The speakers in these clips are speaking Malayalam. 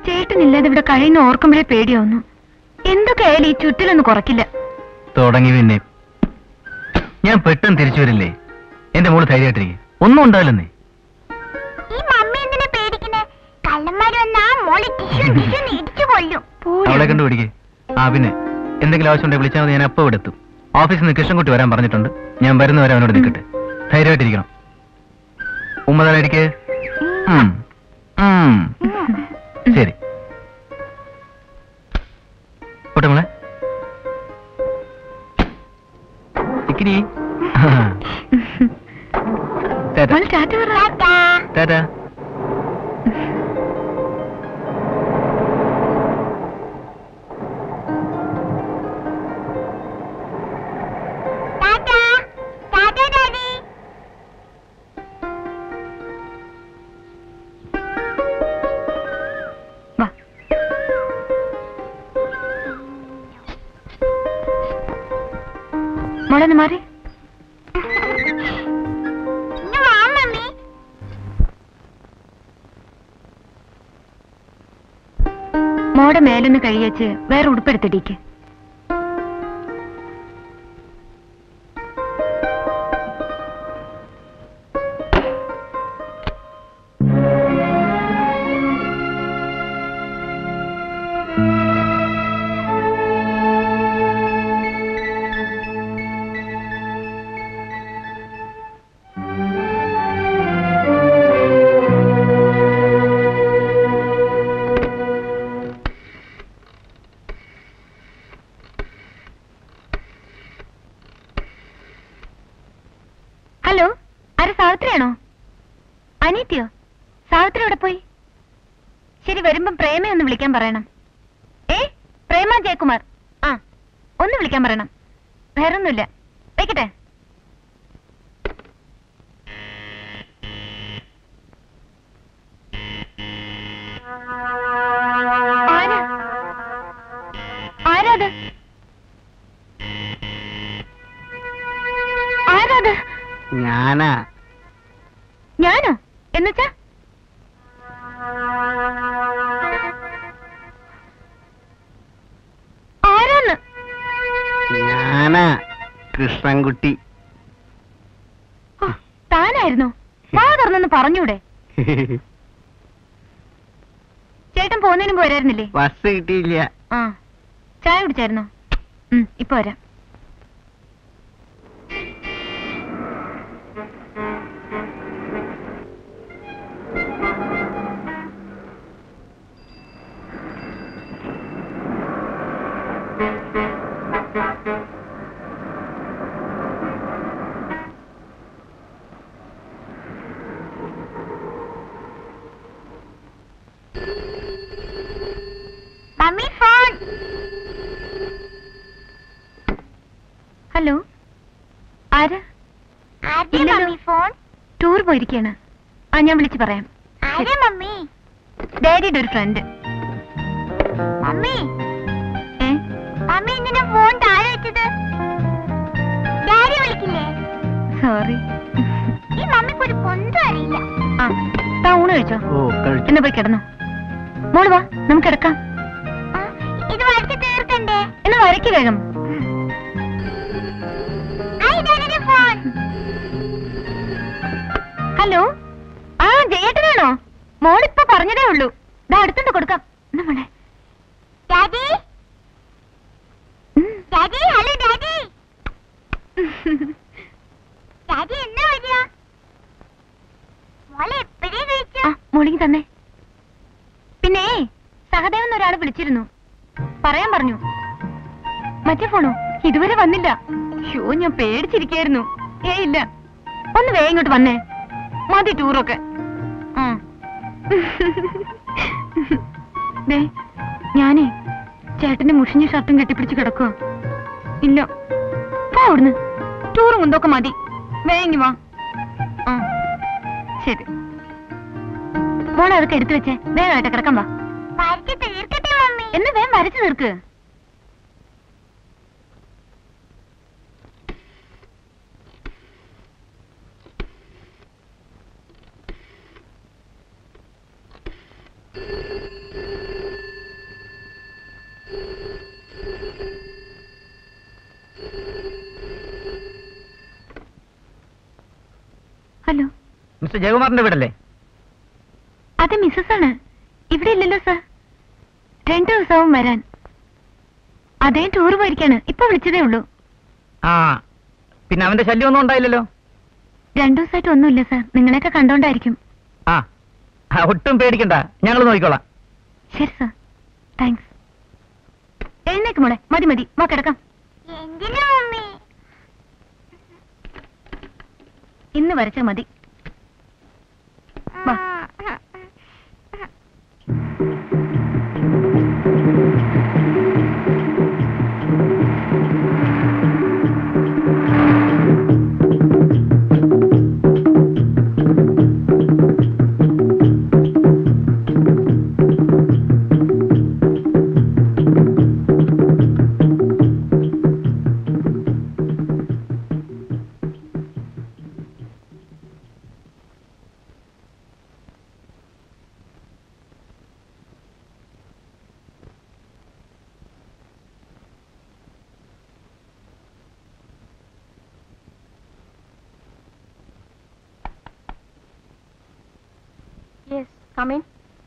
ചേട്ടനില്ലാതെ ഇവിടെ കഴിയുന്ന ഓർക്കുമ്പോഴേ പേടിയാവുന്നു എന്തൊക്കെ ആയാലും ഈ ചുറ്റിലൊന്നും കുറയ്ക്കില്ല തുടങ്ങി പിന്നെ ഞാൻ പെട്ടെന്ന് തിരിച്ചു വരില്ലേ എന്റെ മോള് ധൈര്യമായിട്ടിരിക്കും ഒന്നും ഉണ്ടാവില്ലെന്നേ ഈ മമ്മി എന്തിനാ പേടിക്കുന്നേ കള്ളന്മാര് വന്നാ മോളെ ടിഷ്യൂ ടിഷ്യൂ ഇടിച്ചു കൊല്ലും അവളെ കണ്ടു പിടിക്കേ ആ പിന്നെ എന്തെങ്കിലും ആവശ്യമുണ്ടെങ്കിൽ വിളിച്ചാൽ മതി ഞാൻ അപ്പം ഇവിടെ എത്തും ഓഫീസിൽ നിന്ന് കൃഷ്ണൻകുട്ടി വരാൻ പറഞ്ഞിട്ടുണ്ട് ഞാൻ വരുന്നവരെ അവനോട് നിൽക്കട്ടെ ധൈര്യമായിട്ടിരിക്കണം ഉമ്മതാലടിക്ക് ശരി പോട്ടെ മോളെ ഇക്കിരി ടാറ്റ മോള് ടാറ്റ പറ tata tata tata tata daddy വാ മോളെ മാറി ഇന്ന് വാ മമ്മി മോടെ മേലൊന്ന് കഴിയച്ച് വേറെ ഉടുപ്പെടുത്തിടിക്ക് ഹലോ ആരെ സാവിത്രിയാണോ അനീത്തിയോ സാവിത്രി എവിടെ പോയി ശരി വരുമ്പം പ്രേമയെ ഒന്ന് വിളിക്കാൻ പറയണം ഏ പ്രേമ ജയകുമാർ ആ ഒന്ന് വിളിക്കാൻ പറയണം വേറൊന്നുമില്ല വെക്കട്ടെ ആരാ ആരാത് ആരാത് ഞാനാ ഞാനോ എന്നുവെച്ചാ ആരാന്ന് ഞാനാ കൃഷ്ണൻകുട്ടി ഓ, താനായിരുന്നോ വാ തുറന്നൊന്ന് പറഞ്ഞൂടെ ചേട്ടൻ പോകുന്നതിന് മുമ്പ് വരായിരുന്നില്ലേ ബസ് കിട്ടിയില്ല ആ ചായ കുടിച്ചായിരുന്നോ ഉം, ഇപ്പൊ വരാം മമ്മി ഫോൺ ഹലോ ആരാ ആരുടെ ഇല്ലല്ലോ. മമ്മി ഫോൺ ടൂർ പോയിരിക്കാണ് ആ ഞാൻ വിളിച്ചു പറയാം ആരെ മമ്മി ഡാഡിയുടെ ഒരു ഫ്രണ്ട് മമ്മി ഏ മമ്മി എന്തിനാ ഫോൺ താഴെ വെച്ചത് ഡാഡി വിളിക്കില്ലേ സോറി ഈ മമ്മിക്ക് ഒരു പൊന്തും അറിയില്ല ആ താ ഊണ് കഴിച്ചോ ഓ കഴിച്ചു എന്നാ പോയി കിടന്നോ മോള് വാ നമുക്ക് കിടക്കാം ആ, ഇത് വരച്ച് തീർക്കണ്ടേ എന്നാ വരയ്ക്ക് വേഗം ആ ഇതാരുടെ ഫോൺ ഹലോ ആ ജയേട്ടനാണോ മോളിപ്പോ പറഞ്ഞതേ ഉള്ളൂ ദാ അടുത്തുണ്ട് കൊടുക്കാം എന്നാ മോളെ ഡാഡി ഉം. ഡാഡി ഹലോ ഡാഡി ഡാഡി എന്നാ വരിക മോളെ എപ്പോഴേ കഴിച്ചു ആ മോളിക്ക് തന്നെ പിന്നെ സഹദേവൻ ഒരാൾ വിളിച്ചിരുന്നു പറയാൻ പറഞ്ഞു മറ്റേ ഫോണോ ഇതുവരെ വന്നില്ല ഷോ ഞാൻ പേടിച്ചിരിക്കായിരുന്നു ഏ ഇല്ല ഒന്ന് വേഗം ഇങ്ങോട്ട് വന്നേ മതി ടൂറൊക്കെ ആ. ദേ, ഞാനേ ചേട്ടന്റെ മുഷിഞ്ഞ ഷർട്ടും കെട്ടിപ്പിടിച്ച് കിടക്കുക ഇല്ല പോ അവിടുന്ന് ടൂറും കുന്തൊക്കെ മതി വേഗം വാ ആ ശരി മോളെ അതൊക്കെ എടുത്തു വെച്ചേ വേഗമായിട്ട് കിടക്കാൻ വാ വരച്ച് തീർക്കട്ടെ മമ്മി എന്ന് വേഗം വരച്ചു തീർക്ക് മിസ്റ്റർ ജയകുമാറിന്റെ വീടല്ലേ അത് മിസ്സസ് ആണ് ഇവിടെ ഇല്ലല്ലോ സർ രണ്ടു ദിവസവും വരാൻ അതേ ടൂർ പോയിരിക്കാണ് ഇപ്പൊ വിളിച്ചതേ ഉള്ളൂ ആ പിന്നെ അവന്റെ ശല്യം ഒന്നും ഉണ്ടായില്ലല്ലോ രണ്ടു ദിവസമായിട്ട് ഒന്നുമില്ല സർ നിങ്ങളെയൊക്കെ കണ്ടോണ്ടായിരിക്കും ആ ആ, ഒട്ടും പേടിക്കണ്ട ഞങ്ങൾ നോക്കിക്കോളാം ശരി സർ താങ്ക്സ് എഴുന്നേക്ക് മോളെ മതി മതി വാ കിടക്കാം എന്തിനാ മമ്മി ഇന്ന് വരച്ചാ മതി വാ. Yes come in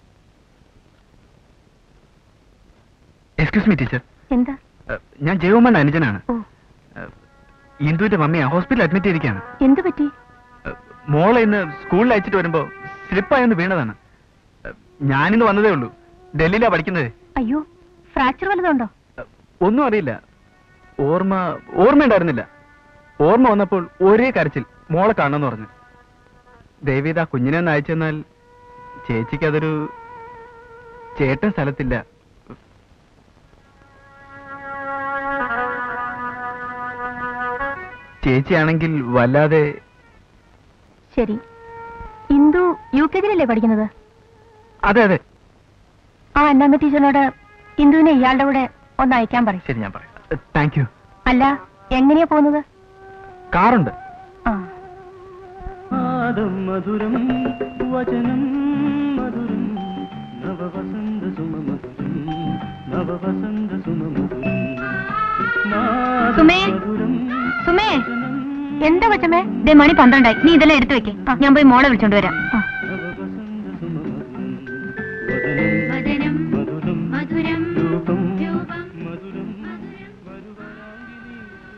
excuse me teacher എന്താ ഞാൻ ജയകുമാറിന്റെ അനുജനാണ് ഓ ഇന്ദുവിന്റെ മമ്മിയെ ഹോസ്പിറ്റലിൽ അഡ്മിറ്റ് ചെയ്തിരിക്കുകയാണ് എന്ത് പറ്റി ഏഹ്, മോളെ ഇന്ന് സ്കൂളിൽ അയച്ചിട്ട് വരുമ്പോ സ്ലിപ്പായൊന്ന് വീണതാണ് ഏഹ്, ഞാനിന്ന് വന്നതേ ഉള്ളൂ ഡൽഹിയിലാ പഠിക്കുന്നത് അയ്യോ ഫ്രാക്ചർ വല്ലതുണ്ടോ ഏഹ്, ഒന്നും അറിയില്ല ഓർമ്മ ഓർമ്മയുണ്ടായിരുന്നില്ല ഓർമ്മ വന്നപ്പോൾ ഒരേ കരച്ചിൽ മോളെ കാണണമെന്ന് പറഞ്ഞു ദേവീത് ആ കുഞ്ഞിനെ ഒന്ന് അയച്ചെന്നാൽ ചേച്ചിക്ക് അതൊരു ചേട്ടൻ സ്ഥലത്തില്ല ചേച്ചിയാണെങ്കിൽ വല്ലാതെ ശരി ഇന്ദു യു കെ ജിയിലല്ലേ പഠിക്കുന്നത് അതെ അതെ ആ അന്നമ്മ ടീച്ചറിനോട് ഇന്ദുവിനെ ഇയാളുടെ കൂടെ ഒന്ന് അയക്കാൻ പറയും ശരി ഞാൻ പറയാം താങ്ക് യു അല്ല എങ്ങനെയാ പോകുന്നത് കാറുണ്ട് ആ ആദം മധുരം വചനം മധുരം നവവസന്ത സുമമധുരം നവവസന്ത സുമമധുരം നാദം സുമേ? മധുരം സുമേ വചനം എന്താ കൊച്ചമ്മേ ദേ മണി പന്ത്രണ്ടായി നീ ഇതെല്ലാം എടുത്തു വെക്കേ ഞാൻ പോയി മോളെ വിളിച്ചോണ്ട് വരാം ആ. നവവസന്ത സുമമധുരം വദനം മധുരം മധുരം രൂപം രൂപം മധുരം വരുവരാങ്കിനി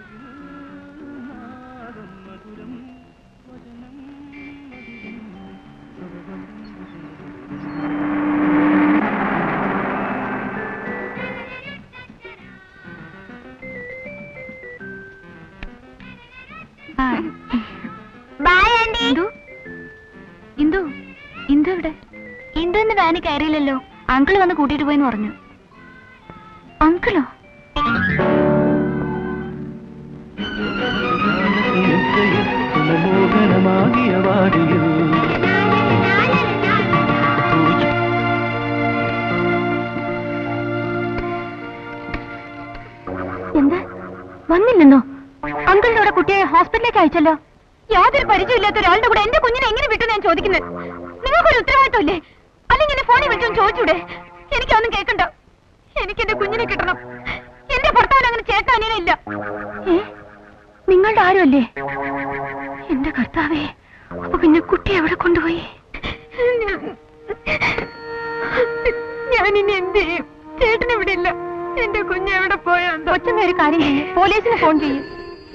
നാദം മധുരം വചനം മധുരം ആ. ബൈ ആന്റി ഇന്ദു ഇന്ദു ഇന്ദു ഇവിടെ ഇന്ദു ഇന്ന് വാനി കയറിയില്ലല്ലോ അങ്കിൾ വന്ന് കൂട്ടിയിട്ട് പോയെന്ന് പറഞ്ഞു അങ്കിളോ നിദ്രയിൽ സുമമോഹനമാകിയ വാടിയിൽ എന്ത് വന്നില്ലെന്നോ അങ്കിളിന്റെ കൂടെ കുട്ടിയെ ഹോസ്പിറ്റലിലേക്ക് അയച്ചല്ലോ യാതൊരു പരിചയമില്ലാത്ത ഒരാളുടെ കൂടെ എന്റെ കുഞ്ഞിനെ എങ്ങനെ വിട്ടു ഞാൻ ചോദിക്കുന്നത് നിങ്ങൾക്കൊരു ഉത്തരവാദിത്വമില്ലേ അല്ലെങ്കിൽ എന്നെ ഫോണിൽ വിളിച്ചൊന്ന് ചോദിച്ചൂടെ എനിക്കൊന്നും കേൾക്കണ്ട എനിക്ക് എന്റെ കുഞ്ഞിനെ കിട്ടണം എന്റെ ഭർത്താവിന് അങ്ങനെ ചേട്ടൻ അനിയനില്ല നിങ്ങളുടെ ആരുമല്ലേ എന്റെ കർത്താവേ അപ്പൊ പിന്നെ കുട്ടി എവിടെ കൊണ്ടുപോയി ഞാൻ ഇനി എന്ത് ചെയ്യും ചേട്ടൻ ഇവിടെ ഇല്ല എന്റെ കുഞ്ഞ് എവിടെ പോയോ കൊച്ചമ്മ ഒരു കാര്യം ചെയ്യും പോലീസിന് ഫോൺ ചെയ്യും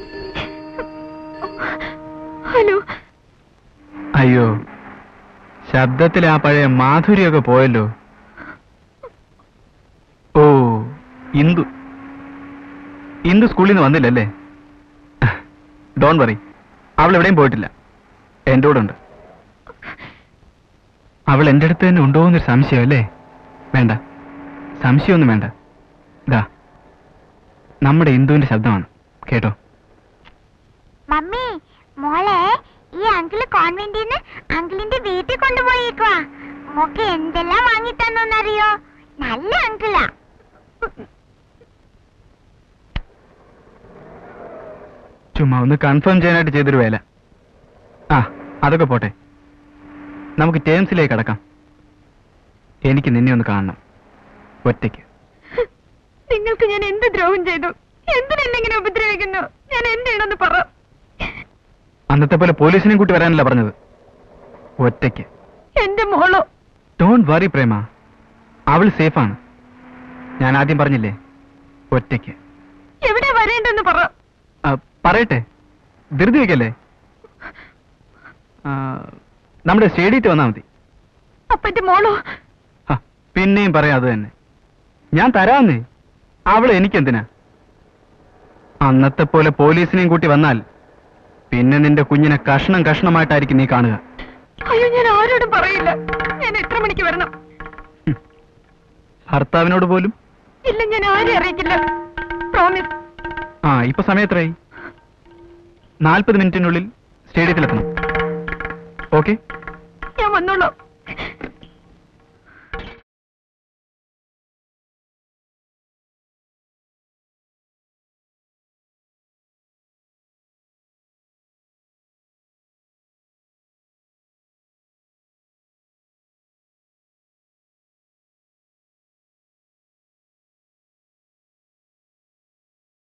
ഹലോ അയ്യോ ശബ്ദത്തിൽ ആ പഴയ മാധുര്യമൊക്കെ പോയല്ലോ ഓ ഇന്ദു ഇന്ദു സ്കൂളിൽ നിന്ന് വന്നില്ലല്ലേ ഡോൺ വറി അവൾ എവിടെയും പോയിട്ടില്ല എൻ്റെ കൂടെ ഉണ്ട് അവൾ എൻ്റെ അടുത്ത് തന്നെ ഉണ്ടോ എന്നൊരു സംശയം അല്ലേ വേണ്ട സംശയമൊന്നും വേണ്ട ഇതാ നമ്മുടെ ഇന്ദുവിന്റെ ശബ്ദമാണ് കേട്ടോ മമ്മി മോളെ ഈ അങ്കിള് കോൺവെന്റിൽ നിന്ന് അങ്കിളിന്റെ വീട്ടിൽ കൊണ്ടുപോയേക്കുവാ മോക്ക് എന്തെല്ലാം വാങ്ങി തന്നോന്നറിയോ നല്ല അങ്കിളാ ചുമ്മാ ഒന്ന് കൺഫേം ചെയ്യാനായിട്ട് ചെയ്തൊരു വേല ആ അതൊക്കെ പോട്ടെ നമുക്ക് ടേംസിലേക്ക് കടക്കാം എനിക്ക് നിന്നെ ഒന്ന് കാണണം ഒറ്റയ്ക്ക് നിങ്ങൾക്ക് ഞാൻ എന്ത് ദ്രോഹം ചെയ്തു എന്തിനെന്നെ ഉപദ്രവിക്കുന്നു ഞാൻ എന്ത് ചെയ്യണമെന്ന് പറ അന്നത്തെ പോലെ പോലീസിനെയും കൂട്ടി വരാനല്ല പറഞ്ഞത് ഒറ്റയ്ക്ക് എന്റെ മോളോ ഡോണ്ട് വറി പ്രേമ അവൾ സേഫാണ് ഞാൻ ആദ്യം പറഞ്ഞില്ലേ ഒറ്റയ്ക്ക് എവിടെ വരേണ്ടെന്ന് പറ ആ, പറയട്ടെ ധൃതി വയ്ക്കല്ലേ ആ, നമ്മുടെ സ്റ്റേഡിയത്തിൽ വന്നാൽ മതി അപ്പൊ എന്റെ മോളോ ഹ, പിന്നെയും പറയാം അത് തന്നെ ഞാൻ തരാന്നേ അവള് എനിക്കെന്തിനാ അന്നത്തെ പോലെ പോലീസിനെയും കൂട്ടി വന്നാൽ പിന്നെ നിന്റെ കുഞ്ഞിനെ കഷ്ണം കഷ്ണമായിട്ടായിരിക്കും നീ കാണുക അയ്യോ ഞാൻ ആരോടും പറയില്ല ഞാൻ എത്ര മണിക്ക് വരണം ഭർത്താവിനോട് പോലും ഇല്ല ഞാൻ ആരെയും അറിയിക്കില്ല പ്രോമിസ് ആ ഇപ്പൊ സമയം എത്രയായി നാൽപ്പത് മിനിറ്റിനുള്ളിൽ സ്റ്റേഡിയത്തിലെത്തണം ഓക്കെ ഞാൻ വന്നോളാം